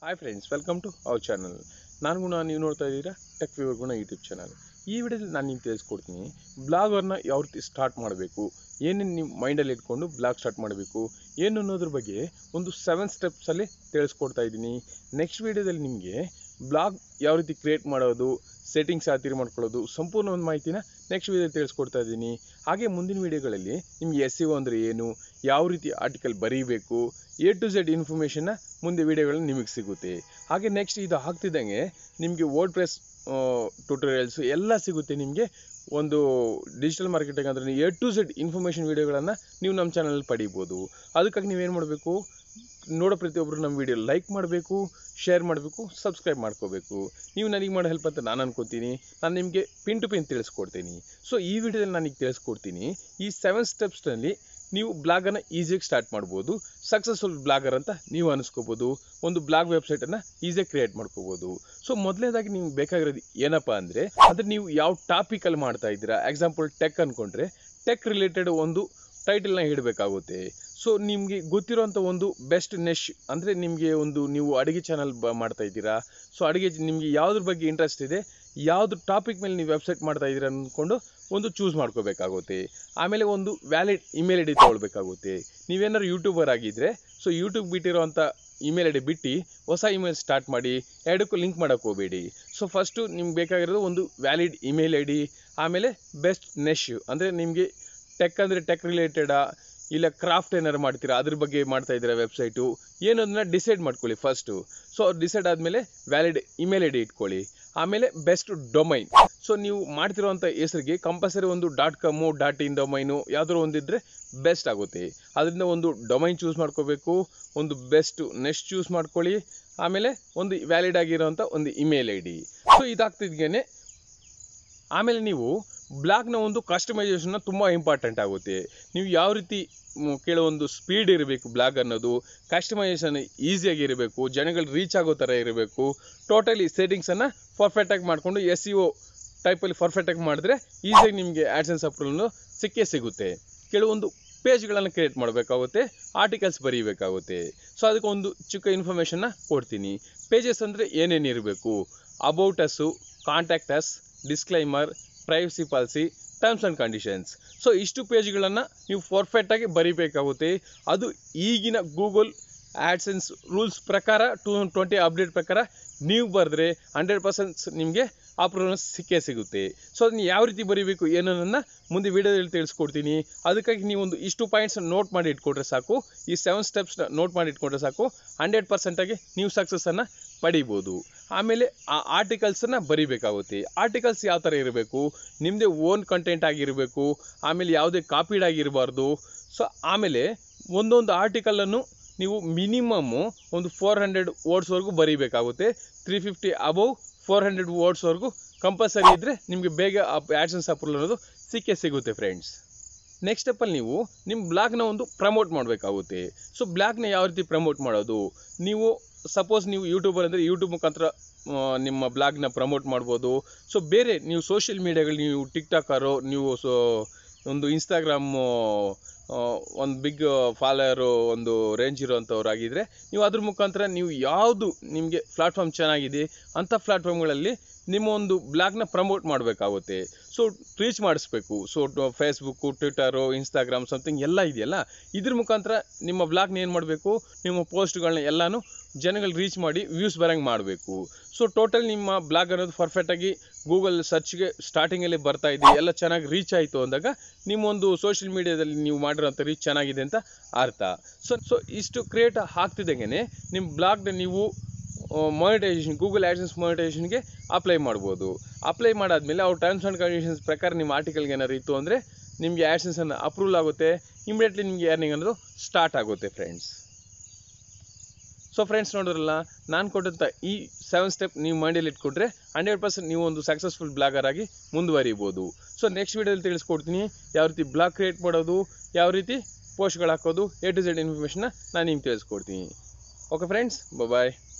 hi friends welcome to our channel ನಾನು ಗುಣ ನೀವು ನೋಡ್ತಾ ಇದ್ದೀರಾ tech viewer Guna YouTube channel ಈ ವಿಡಿಯೋದಲ್ಲಿ ನಾನು ನಿಮ್ಗೆ ತಿಳಿಸ್ಕೊಡ್ತೀನಿ ಬ್ಲಾಗರ್ನ ಯಾವ ರೀತಿ ಸ್ಟಾರ್ಟ್ ಮಾಡಬೇಕು ಏನೇನು ನಿಮ್ಮ ಮೈಂಡಲ್ಲಿ ಇಟ್ಕೊಂಡು ಬ್ಲಾಗ್ ಸ್ಟಾರ್ಟ್ ಮಾಡಬೇಕು ಏನು ಅನ್ನೋದ್ರ ಬಗ್ಗೆ ಒಂದು ಸೆವೆನ್ ಸ್ಟೆಪ್ಸಲ್ಲಿ ತಿಳಿಸ್ಕೊಡ್ತಾ ಇದ್ದೀನಿ ನೆಕ್ಸ್ಟ್ ವಿಡಿಯೋದಲ್ಲಿ ನಿಮಗೆ ಬ್ಲಾಗ್ ಯಾವ ರೀತಿ ಕ್ರಿಯೇಟ್ ಮಾಡೋದು ಸೆಟ್ಟಿಂಗ್ಸ್ ಯಾವ ರೀತಿ ಮಾಡ್ಕೊಳ್ಳೋದು ಸಂಪೂರ್ಣ ಒಂದು ಮಾಹಿತಿನ ನೆಕ್ಸ್ಟ್ ವಿಡಿಯೋದಲ್ಲಿ ತಿಳಿಸ್ಕೊಡ್ತಾ ಇದ್ದೀನಿ ಹಾಗೆ ಮುಂದಿನ ವಿಡಿಯೋಗಳಲ್ಲಿ ನಿಮ್ಗೆ ಎಸ್ ಸಿ ಅಂದರೆ ಏನು ಯಾವ ರೀತಿ ಆರ್ಟಿಕಲ್ ಬರೀಬೇಕು ಎ ಟು ಝೆಡ್ ಇನ್ಫಾರ್ಮೇಷನ್ನ ಮುಂದೆ ವಿಡಿಯೋಗಳಲ್ಲಿ ನಿಮಗೆ ಸಿಗುತ್ತೆ ಹಾಗೆ ನೆಕ್ಸ್ಟ್ ಇದು ಆಗ್ತಿದ್ದಂಗೆ ನಿಮಗೆ ವರ್ಡ್ ಪ್ರೆಸ್ ಟ್ಯೂಟೋರಿಯಲ್ಸು ಎಲ್ಲ ಸಿಗುತ್ತೆ ನಿಮಗೆ ಒಂದು ಡಿಜಿಟಲ್ ಮಾರ್ಕೆಟಿಂಗ್ ಅಂದರೆ ಎ ಟು ಝೆಡ್ ಇನ್ಫಾರ್ಮೇಷನ್ ವೀಡಿಯೋಗಳನ್ನು ನೀವು ನಮ್ಮ ಚಾನಲಲ್ಲಿ ಪಡಿಬೋದು ಅದಕ್ಕಾಗಿ ನೀವೇನು ಮಾಡಬೇಕು ನೋಡೋ ಪ್ರತಿಯೊಬ್ಬರು ನಮ್ಮ ವಿಡಿಯೋ ಲೈಕ್ ಮಾಡಬೇಕು ಶೇರ್ ಮಾಡಬೇಕು ಸಬ್ಸ್ಕ್ರೈಬ್ ಮಾಡ್ಕೋಬೇಕು ನೀವು ನನಗೆ ಮಾಡೋ ಹೆಲ್ಪ್ ಅಂತ ನಾನು ಅನ್ಕೋತೀನಿ ನಾನು ನಿಮಗೆ ಪಿನ್ ಟು ಪಿನ್ ತಿಳಿಸ್ಕೊಡ್ತೀನಿ ಸೊ ಈ ವಿಡಿಯೋದಲ್ಲಿ ನನಗೆ ತಿಳಿಸ್ಕೊಡ್ತೀನಿ ಈ ಸೆವೆನ್ ಸ್ಟೆಪ್ಸ್ನಲ್ಲಿ ನೀವು ಬ್ಲಾಗನ್ನು ಈಸಿಯಾಗಿ ಸ್ಟಾರ್ಟ್ ಮಾಡ್ಬೋದು ಸಕ್ಸಸ್ಫುಲ್ ಬ್ಲಾಗರ್ ಅಂತ ನೀವು ಅನಿಸ್ಕೋಬೋದು ಒಂದು ಬ್ಲಾಗ್ ವೆಬ್ಸೈಟನ್ನು ಈಸಿಯಾಗಿ ಕ್ರಿಯೇಟ್ ಮಾಡ್ಕೋಬೋದು ಸೊ ಮೊದಲನೇದಾಗಿ ನಿಮ್ಗೆ ಬೇಕಾಗಿರೋದು ಏನಪ್ಪ ಅಂದರೆ ಅಂದರೆ ನೀವು ಯಾವ ಟಾಪಿಕಲ್ಲಿ ಮಾಡ್ತಾ ಇದ್ದೀರಾ ಎಕ್ಸಾಂಪಲ್ ಟೆಕ್ ಅಂದ್ಕೊಂಡ್ರೆ ಟೆಕ್ ರಿಲೇಟೆಡ್ ಒಂದು ಟೈಟಲ್ನ ಇಡಬೇಕಾಗುತ್ತೆ ಸೊ ನಿಮಗೆ ಗೊತ್ತಿರೋಂಥ ಒಂದು ಬೆಸ್ಟ್ ನೆಶ್ ಅಂದರೆ ನಿಮಗೆ ಒಂದು ನೀವು ಅಡುಗೆ ಚಾನಲ್ ಬ ಮಾಡ್ತಾ ಇದ್ದೀರಾ ಸೊ ಅಡುಗೆ ನಿಮಗೆ ಯಾವುದ್ರ ಬಗ್ಗೆ ಇಂಟ್ರೆಸ್ಟ್ ಇದೆ ಯಾವುದು ಟಾಪಿಕ್ ಮೇಲೆ ನೀವು ವೆಬ್ಸೈಟ್ ಮಾಡ್ತಾ ಇದ್ದೀರಾ ಅಂದ್ಕೊಂಡು ಒಂದು ಚೂಸ್ ಮಾಡ್ಕೋಬೇಕಾಗುತ್ತೆ ಆಮೇಲೆ ಒಂದು ವ್ಯಾಲಿಡ್ ಇಮೇಲ್ ಐ ಡಿ ತೊಗೊಳ್ಬೇಕಾಗುತ್ತೆ ನೀವೇನಾದ್ರು ಯೂಟ್ಯೂಬರ್ ಆಗಿದ್ದರೆ ಸೊ ಯೂಟ್ಯೂಬ್ ಬಿಟ್ಟಿರೋಂಥ ಇಮೇಲ್ ಐ ಡಿ ಬಿಟ್ಟು ಹೊಸ ಇಮೇಲ್ ಸ್ಟಾರ್ಟ್ ಮಾಡಿ ಎರಡಕ್ಕೂ ಲಿಂಕ್ ಮಾಡೋಕ್ಕೆ ಹೋಗಬೇಡಿ ಸೊ ಫಸ್ಟು ನಿಮ್ಗೆ ಬೇಕಾಗಿರೋದು ಒಂದು ವ್ಯಾಲಿಡ್ ಇಮೇಲ್ ಐ ಡಿ ಆಮೇಲೆ ಬೆಸ್ಟ್ ನೆಶ್ ಅಂದರೆ ನಿಮಗೆ ಟೆಕ್ ಅಂದರೆ ಟೆಕ್ ರಿಲೇಟೆಡಾ ಇಲ್ಲ ಕ್ರಾಫ್ಟ್ ಏನಾರು ಮಾಡ್ತೀರಾ ಅದ್ರ ಬಗ್ಗೆ ಮಾಡ್ತಾ ಇದ್ದೀರಾ ವೆಬ್ಸೈಟು ಏನದನ್ನ ಡಿಸೈಡ್ ಮಾಡ್ಕೊಳ್ಳಿ ಫಸ್ಟು ಸೊ ಡಿಸೈಡ್ ಆದಮೇಲೆ ವ್ಯಾಲಿಡ್ ಇಮೇಲ್ ಐ ಡಿ ಇಟ್ಕೊಳ್ಳಿ ಆಮೇಲೆ ಬೆಸ್ಟ್ ಡೊಮೈನ್ ಸೊ ನೀವು ಮಾಡ್ತಿರೋಂಥ ಹೆಸರಿಗೆ ಕಂಪಲ್ಸರಿ ಒಂದು dot com dot in domain ಯಾವ್ದಾದ್ರು ಒಂದಿದ್ರೆ ಬೆಸ್ಟ್ ಆಗುತ್ತೆ ಅದರಿಂದ ಒಂದು ಡೊಮೈನ್ ಚೂಸ್ ಮಾಡ್ಕೋಬೇಕು ಒಂದು ಬೆಸ್ಟ್ ನೆಕ್ಸ್ಟ್ ಚೂಸ್ ಮಾಡ್ಕೊಳ್ಳಿ ಆಮೇಲೆ ಒಂದು ವ್ಯಾಲಿಡ್ ಆಗಿರೋಂಥ ಒಂದು ಇಮೇಲ್ ಐ ಡಿ ಸೊ ಇದಾಗ್ತಿದ್ಗೇನೆ ಆಮೇಲೆ ನೀವು ಬ್ಲಾಗ್ನ ಒಂದು ಕಸ್ಟಮೈಸೇಷನ್ನ ತುಂಬ ಇಂಪಾರ್ಟೆಂಟ್ ಆಗುತ್ತೆ ನೀವು ಯಾವ ರೀತಿ ಮ್, ಕೆಲವೊಂದು ಸ್ಪೀಡ್ ಇರಬೇಕು ಬ್ಲಾಗ್ ಅನ್ನೋದು ಕಸ್ಟಮೈಸೇಷನ್ ಈಸಿಯಾಗಿ ಇರಬೇಕು ಜನಗಳು ರೀಚ್ ಆಗೋ ಥರ ಇರಬೇಕು ಟೋಟಲಿ ಸೆಟ್ಟಿಂಗ್ಸನ್ನು ಪರ್ಫೆಕ್ಟಾಗಿ ಮಾಡಿಕೊಂಡು ಎಸ್ ಸಿ ಒ ಟೈಪಲ್ಲಿ ಪರ್ಫೆಕ್ಟಾಗಿ ಮಾಡಿದ್ರೆ ಈಸಿಯಾಗಿ ನಿಮಗೆ ಆ್ಯಡ್ಸೆನ್ಸ್ ಅಪ್ರೂವಲ್ನು ಸಿಕ್ಕೇ ಸಿಗುತ್ತೆ ಕೆಲವೊಂದು ಪೇಜ್ಗಳನ್ನು ಕ್ರಿಯೇಟ್ ಮಾಡಬೇಕಾಗುತ್ತೆ ಆರ್ಟಿಕಲ್ಸ್ ಬರೀಬೇಕಾಗುತ್ತೆ ಸೊ ಅದಕ್ಕೆ ಒಂದು ಚಿಕ್ಕ ಇನ್ಫಾರ್ಮೇಷನ್ನ ಕೊಡ್ತೀನಿ ಪೇಜಸ್ ಅಂದರೆ ಏನೇನು ಇರಬೇಕು about us contact us disclaimer privacy policy terms and conditions so ಇಷ್ಟು ಪೇಜ್ಗಳನ್ನು ನೀವು ಪರ್ಫೆಕ್ಟಾಗಿ ಬರೀಬೇಕಾಗುತ್ತೆ ಅದು ಈಗಿನ ಗೂಗಲ್ ಆ್ಯಡ್ಸೆನ್ಸ್ ರೂಲ್ಸ್ ಪ್ರಕಾರ ಟೂ ಟ್ವೆಂಟಿ ಅಪ್ಡೇಟ್ ಪ್ರಕಾರ ನೀವು ಬರೆದ್ರೆ ಹಂಡ್ರೆಡ್ ಪರ್ಸೆಂಟ್ ನಿಮಗೆ ಅಪ್ರೂವಲ್ ಸಿಕ್ಕೇ ಸಿಗುತ್ತೆ ಸೊ ಅದನ್ನ ಯಾವ ರೀತಿ ಬರೀಬೇಕು ಏನನ್ನ ಮುಂದೆ ವಿಡಿಯೋದಲ್ಲಿ ತಿಳಿಸ್ಕೊಡ್ತೀನಿ ಅದಕ್ಕಾಗಿ ನೀವು ಒಂದು ಇಷ್ಟು ಪಾಯಿಂಟ್ಸ್ ನೋಟ್ ಮಾಡಿ ಇಟ್ಕೊಂಡ್ರೆ ಸಾಕು ಈ ಸೆವೆನ್ ಸ್ಟೆಪ್ಸ್ನ ನೋಟ್ ಮಾಡಿ ಇಟ್ಕೊಂಡ್ರೆ ಸಾಕು ಹಂಡ್ರೆಡ್ ಪರ್ಸೆಂಟಾಗಿ ನೀವು ಸಕ್ಸಸ್ಸನ್ನು ಪಡಿಬೋದು ಆಮೇಲೆ ಆ ಆರ್ಟಿಕಲ್ಸನ್ನು ಬರೀಬೇಕಾಗುತ್ತೆ ಆರ್ಟಿಕಲ್ಸ್ ಯಾವ ಥರ ಇರಬೇಕು ನಿಮ್ಮದೇ ಓನ್ ಕಂಟೆಂಟ್ ಆಗಿರಬೇಕು ಆಮೇಲೆ ಯಾವುದೇ ಕಾಪಿಡ್ ಆಗಿರಬಾರ್ದು ಸೊ ಆಮೇಲೆ ಒಂದೊಂದು ಆರ್ಟಿಕಲನ್ನು ನೀವು ಮಿನಿಮಮ್ಮು ಒಂದು ಫೋರ್ ಹಂಡ್ರೆಡ್ ವರ್ಡ್ಸ್ವರೆಗೂ ಬರೀಬೇಕಾಗುತ್ತೆ three fifty above four hundred ವರ್ಡ್ಸ್ವರೆಗೂ ಕಂಪಲ್ಸರಿ ಇದ್ದರೆ ನಿಮಗೆ ಬೇಗ ಆ್ಯಡ್ಸನ್ಸ್ ಅಪ್ರೂವಲ್ ಅನ್ನೋದು ಸಿಕ್ಕೇ ಸಿಗುತ್ತೆ ಫ್ರೆಂಡ್ಸ್ ನೆಕ್ಸ್ಟ್ ಸ್ಟೆಪ್ಪಲ್ಲಿ ನೀವು ನಿಮ್ಮ ಬ್ಲಾಗ್ನ ಒಂದು ಪ್ರಮೋಟ್ ಮಾಡಬೇಕಾಗುತ್ತೆ ಸೊ ಬ್ಲಾಗ್ನ ಯಾವ ರೀತಿ ಪ್ರಮೋಟ್ ಮಾಡೋದು ನೀವು ಸಪೋಸ್ ನೀವು ಯೂಟ್ಯೂಬರ್ ಅಂದರೆ ಯೂಟ್ಯೂಬ್ ಮುಖಾಂತರ ಆ, ನಿಮ್ಮ ಬ್ಲಾಗ್ನ ಪ್ರಮೋಟ್ ಮಾಡ್ಬೋದು ಸೊ ಬೇರೆ ನೀವು ಸೋಷಿಯಲ್ ಮೀಡಿಯಾಗಳು ನೀವು ಟಿಕ್ಟಾಕರು ನೀವು ಸೊ ಒಂದು ಇನ್ಸ್ಟಾಗ್ರಾಮು ಒಂದು ಬಿಗ್ ಫಾಲೋಯರು ಒಂದು ರೇಂಜ್ ಇರೋವಂಥವ್ರಾಗಿದ್ದರೆ ನೀವು ಅದ್ರ ಮುಖಾಂತರ ನೀವು ಯಾವುದು ನಿಮಗೆ ಪ್ಲಾಟ್ಫಾರ್ಮ್ ಚೆನ್ನಾಗಿದೆ ಅಂಥ ಪ್ಲಾಟ್ಫಾರ್ಮ್ಗಳಲ್ಲಿ ನಿಮ್ಮ ಒಂದು ಬ್ಲಾಗ್ನ ಪ್ರಮೋಟ್ ಮಾಡಬೇಕಾಗುತ್ತೆ ಸೊ ರೀಚ್ ಮಾಡಿಸ್ಬೇಕು so Facebook Twitter Instagram something ಎಲ್ಲ ಇದೆಯಲ್ಲ ಇದ್ರ ಮುಖಾಂತರ ನಿಮ್ಮ ಬ್ಲಾಗ್ನ ಏನು ಮಾಡಬೇಕು ನಿಮ್ಮ ಪೋಸ್ಟ್ಗಳನ್ನ ಎಲ್ಲನೂ ಜನಗಳು ರೀಚ್ ಮಾಡಿ ವ್ಯೂಸ್ ಬರೋಂಗೆ ಮಾಡಬೇಕು ಸೊ ಟೋಟಲ್ ನಿಮ್ಮ ಬ್ಲಾಗ್ ಅನ್ನೋದು ಪರ್ಫೆಕ್ಟಾಗಿ ಗೂಗಲ್ ಸರ್ಚ್ಗೆ ಸ್ಟಾರ್ಟಿಂಗಲ್ಲಿ ಬರ್ತಾ ಇದೆ ಎಲ್ಲ ಚೆನ್ನಾಗಿ ರೀಚ್ ಆಯಿತು ಅಂದಾಗ ನಿಮ್ಮೊಂದು ಸೋಷಿಯಲ್ ಮೀಡಿಯಾದಲ್ಲಿ ನೀವು ಮಾಡಿರೋಂಥ ರೀಚ್ ಚೆನ್ನಾಗಿದೆ ಅಂತ ಅರ್ಥ ಸೊ ಸೊ ಇಷ್ಟು ಕ್ರಿಯೇಟ್ ಆಗ್ತಿದ್ದಂಗೆ ನಿಮ್ಮ ಬ್ಲಾಗ್ನ ನೀವು ಮಾನಿಟೈಸೇಷನ್ ಗೂಗಲ್ ಆ್ಯಡ್ಸನ್ಸ್ ಮಾನಿಟೈಸೇಷನ್ಗೆ ಅಪ್ಲೈ ಮಾಡ್ಬೋದು ಅಪ್ಲೈ ಮಾಡಾದ್ಮೇಲೆ ಅವ್ರ ಟರ್ಮ್ಸ್ ಆ್ಯಂಡ್ ಕಂಡೀಷನ್ಸ್ ಪ್ರಕಾರ ನಿಮ್ಮ ಆರ್ಟಿಕಲ್ಗೆ ಏನಾದ್ರು ಇತ್ತು ಅಂದರೆ ನಿಮಗೆ ಆ್ಯಡ್ಸನ್ಸನ್ನು ಅಪ್ರೂವಲ್ ಆಗುತ್ತೆ ಇಮಿಡಿಯೇಟ್ಲಿ ನಿಮಗೆ ಅರ್ನಿಂಗ್ ಅನ್ನೋದು ಸ್ಟಾರ್ಟ್ ಆಗುತ್ತೆ ಫ್ರೆಂಡ್ಸ್ ಸೊ ಫ್ರೆಂಡ್ಸ್ ನೋಡಿದ್ರಲ್ಲ ನಾನು ಕೊಟ್ಟಂಥ ಈ ಸೆವೆನ್ ಸ್ಟೆಪ್ ನೀವು ಮೈಂಡಲ್ಲಿ ಇಟ್ಕೊಂಡ್ರೆ ಹಂಡ್ರೆಡ್ ಪರ್ಸೆಂಟ್ ನೀವು ಒಂದು ಸಕ್ಸಸ್ಫುಲ್ ಬ್ಲಾಗರ್ ಆಗಿ ಮುಂದುವರಿಬೋದು ಸೊ ನೆಕ್ಸ್ಟ್ ವೀಡಿಯೋದಲ್ಲಿ ತಿಳಿಸ್ಕೊಡ್ತೀನಿ ಯಾವ ರೀತಿ ಬ್ಲಾಗ್ ಕ್ರಿಯೇಟ್ ಮಾಡೋದು ಯಾವ ರೀತಿ ಪೋಸ್ಟ್ಗಳು ಹಾಕೋದು ಎ ಟು ಝೆಡ್ ಇನ್ಫಾರ್ಮೇಷನ್ನ ನಾನು ನಿಮ್ಗೆ ತಿಳಿಸ್ಕೊಡ್ತೀನಿ ಓಕೆ ಫ್ರೆಂಡ್ಸ್ ಬಾಯ್